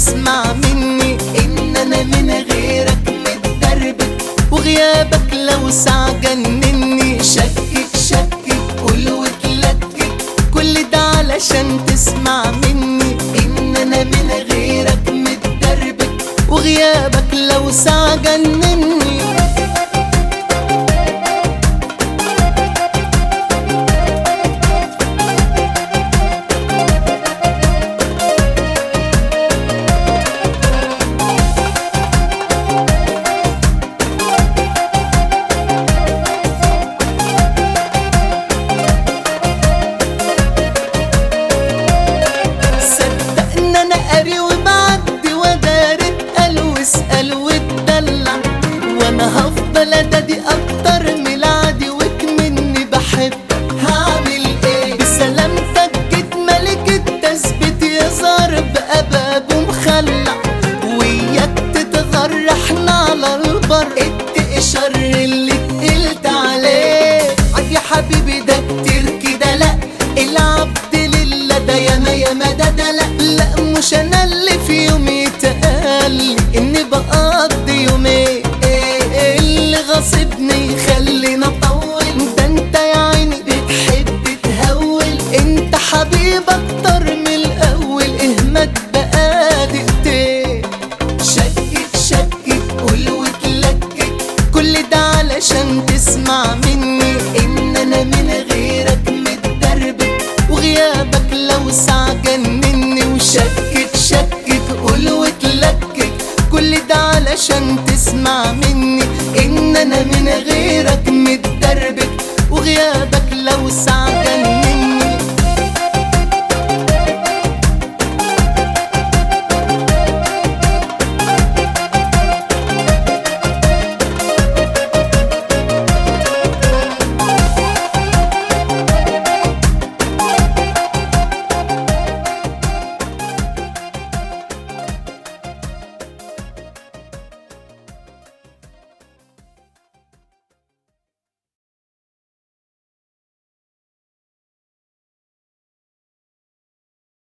تسمع مني ان انا من غيرك متدربك وغيابك لو ساعة جنني شكك شكك قول وتلكك كل ده علشان تسمع مني ان انا من غيرك متدربك وغيابك لو ساعة جنني صدق ان انا قاري وبعدي وداري اتقل واسأل واتدلع وانا هفضل ادادي اكتر من العادي وكمني بحبك هعمل ايه بسلامتك جيت ملك التثبيت يظهر بأباب مخلع وياك تتغر احنا على البر اتقي شر اللي اتقلت عليه عاد يا حبيبي ده كتير كده لا العبد لله ده ياما ياما ده ده لا لا مش انا اللي في يوم يتقال اني بقضي يومين إيه اللي غاصبني يخليني اطول ده انت يا عيني بتحب تهول انت حبيبك